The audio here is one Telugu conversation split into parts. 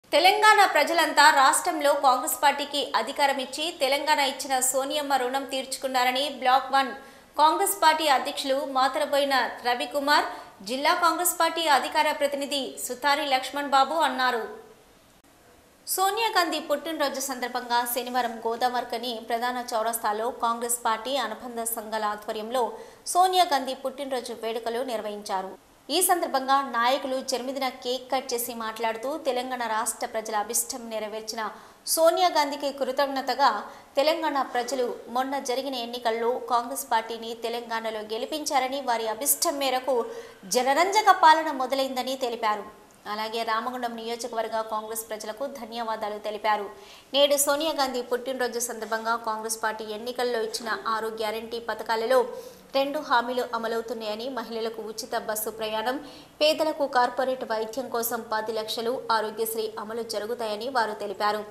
తెలంగాణ ప్రజలంతా రాష్ట్రంలో కాంగ్రెస్ పార్టీకి అధికారం ఇచ్చి తెలంగాణ ఇచ్చిన సోనియమ్మ రుణం తీర్చుకున్నారని బ్లాక్ వన్ కాంగ్రెస్ పార్టీ అధ్యక్షులు మాతరబోయిన రవికుమార్ జిల్లా కాంగ్రెస్ పార్టీ అధికార ప్రతినిధి సుతారి లక్ష్మణ్ బాబు అన్నారు సోనియా గాంధీ పుట్టినరోజు సందర్భంగా శనివారం గోదావరికని ప్రధాన చౌరస్తాలో కాంగ్రెస్ పార్టీ అనుబంధ సంఘాల ఆధ్వర్యంలో సోనియా గాంధీ పుట్టినరోజు వేడుకలు నిర్వహించారు ఈ సందర్భంగా నాయకులు జన్మదిన కేక్ కట్ చేసి మాట్లాడుతూ తెలంగాణ రాష్ట్ర ప్రజల అభిష్టం నెరవేర్చిన సోనియా గాంధీకి కృతజ్ఞతగా తెలంగాణ ప్రజలు మొన్న జరిగిన ఎన్నికల్లో కాంగ్రెస్ పార్టీని తెలంగాణలో గెలిపించారని వారి అభిష్టం మేరకు జనరంజక పాలన మొదలైందని తెలిపారు అలాగే రామగుండం నియోజకవర్గ కాంగ్రెస్ ప్రజలకు ధన్యవాదాలు తెలిపారు నేడు సోనియా గాంధీ పుట్టినరోజు సందర్భంగా కాంగ్రెస్ పార్టీ ఎన్నికల్లో ఇచ్చిన ఆరు గ్యారంటీ పథకాలలో రెండు హామీలు అమలవుతున్నాయని మహిళలకు ఉచిత బస్సు ప్రయాణం పేదలకు కార్పొరేట్ వైద్యం కోసం పది లక్షలు ఆరోగ్యశ్రీ అమలు జరుగుతాయని వారు తెలిపారు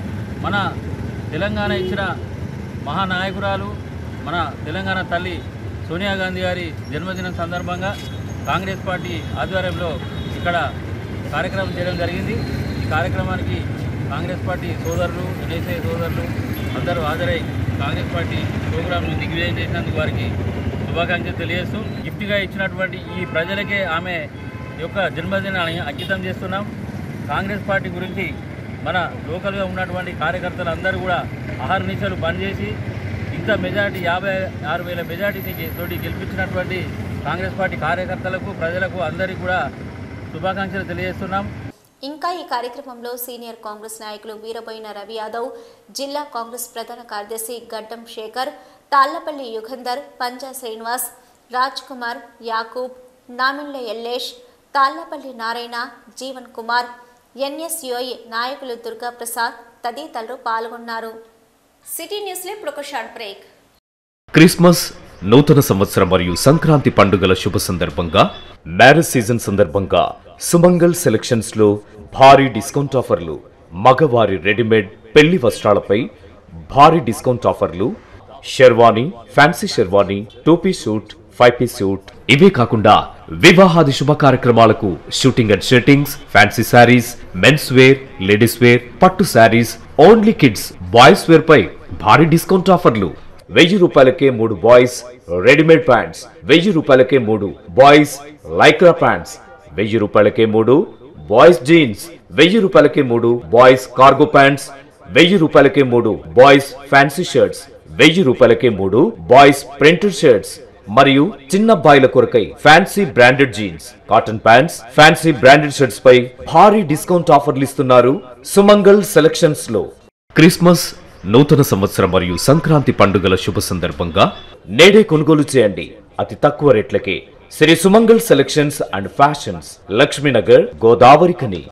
మన తెలంగాణ ఇచ్చిన మహానాయకురాలు మన తెలంగాణ తల్లి సోనియా గాంధీ గారి జన్మదినం సందర్భంగా కాంగ్రెస్ పార్టీ ఆధ్వర్యంలో ఇక్కడ కార్యక్రమం చేయడం జరిగింది ఈ కార్యక్రమానికి కాంగ్రెస్ పార్టీ సోదరులు ఎన్ఎస్ఐ సోదరులు అందరూ హాజరై కాంగ్రెస్ పార్టీ ప్రోగ్రాంను దిగ్విజయం చేసినందుకు వారికి శుభాకాంక్షలు తెలియజేస్తూ గిఫ్ట్గా ఇచ్చినటువంటి ఈ ప్రజలకే ఆమె యొక్క జన్మదినాన్ని అంకితం చేస్తున్నాం కాంగ్రెస్ పార్టీ గురించి మన లోకల్గా ఉన్నటువంటి కార్యకర్తలు అందరూ కూడా ఆహార నిశలు బంద్ చేసి ఇంత మెజార్టీ యాభై ఆరు వేల మెజార్టీని తోటి గెలిపించినటువంటి కాంగ్రెస్ పార్టీ కార్యకర్తలకు ప్రజలకు అందరికీ కూడా శుభాకాంక్షలు తెలియజేస్తున్నాం ఇంకా ఈ కార్యక్రమంలో సీనియర్ కాంగ్రెస్ నాయకులు వీరబోయిన రవి యాదవ్ జిల్లా కాంగ్రెస్ ప్రధాన కార్యదర్శి గడ్డం శేఖర్ తాళ్లపల్లి యుగంధర్ పంజా శ్రీనివాస్ రాజ్ కుమార్ యాకూబ్ నామిన్ల ఎల్లేష్ తాళ్లపల్లి నారాయణ జీవన్ కుమార్ ఎన్ఎస్యుఐ నాయకులు దుర్గా ప్రసాద్ తదితరులు పాల్గొన్నారు సిటీ న్యూస్లో ఇప్పుడు ఒక షార్ట్ బ్రేక్ క్రిస్మస్ నూతన సంవత్సరం మరియు సంక్రాంతి పండుగల శుభ సందర్భంగా మ్యారేజ్ సీజన్ సందర్భంగా సుమంగల్ సెలక్షన్స్ లో భారీ డిస్కౌంట్ ఆఫర్లు మగవారి రెడీమేడ్ పెళ్లి వస్త్రాలపై భారీ డిస్కౌంట్ ఆఫర్లు sherwani fancy sherwani two piece suit five piece suit ఇవే కాకుండా వివాహాది శుభ కార్యక్రమాలకు suiting and shirtings fancy saris men's wear ladies wear పట్టు saris only kids boys wear పై భారీ డిస్కౌంట్ ఆఫర్లు వెయ్యి రూపాయలకే మూడు బాయ్స్ రెడీమేడ్ ప్యాంట్స్ వెయ్యి రూపాయలకే మూడు బాయ్స్ లైక్రా ప్యాంట్స్ వెయ్యి రూపాయలకే మూడు బాయ్స్ జీన్స్ వెయ్యి రూపాయలకే మూడు బాయ్స్ కార్గో ప్యాంట్స్ వెయ్యి రూపాయలకే మూడు బాయ్స్ ఫ్యాన్సీ షర్ట్స్ వెయ్యి రూపాయలకే మూడు బాయ్స్ ప్రింటెడ్ షర్ట్స్ మరియు చిన్న అబ్బాయిల కొరకై fancy branded jeans cotton pants fancy branded shirts పై భారీ డిస్కౌంట్ ఆఫర్లు ఇస్తున్నారు సుమంగల్ సెలక్షన్స్ లో క్రిస్మస్ నూతన సంవత్సరం మరియు సంక్రాంతి పండుగల శుభ సందర్భంగా నేడే కొనుగోలు చేయండి అతి తక్కువ రేట్లకే Shri Sumangal selections and fashions Lakshminagar Godavari కని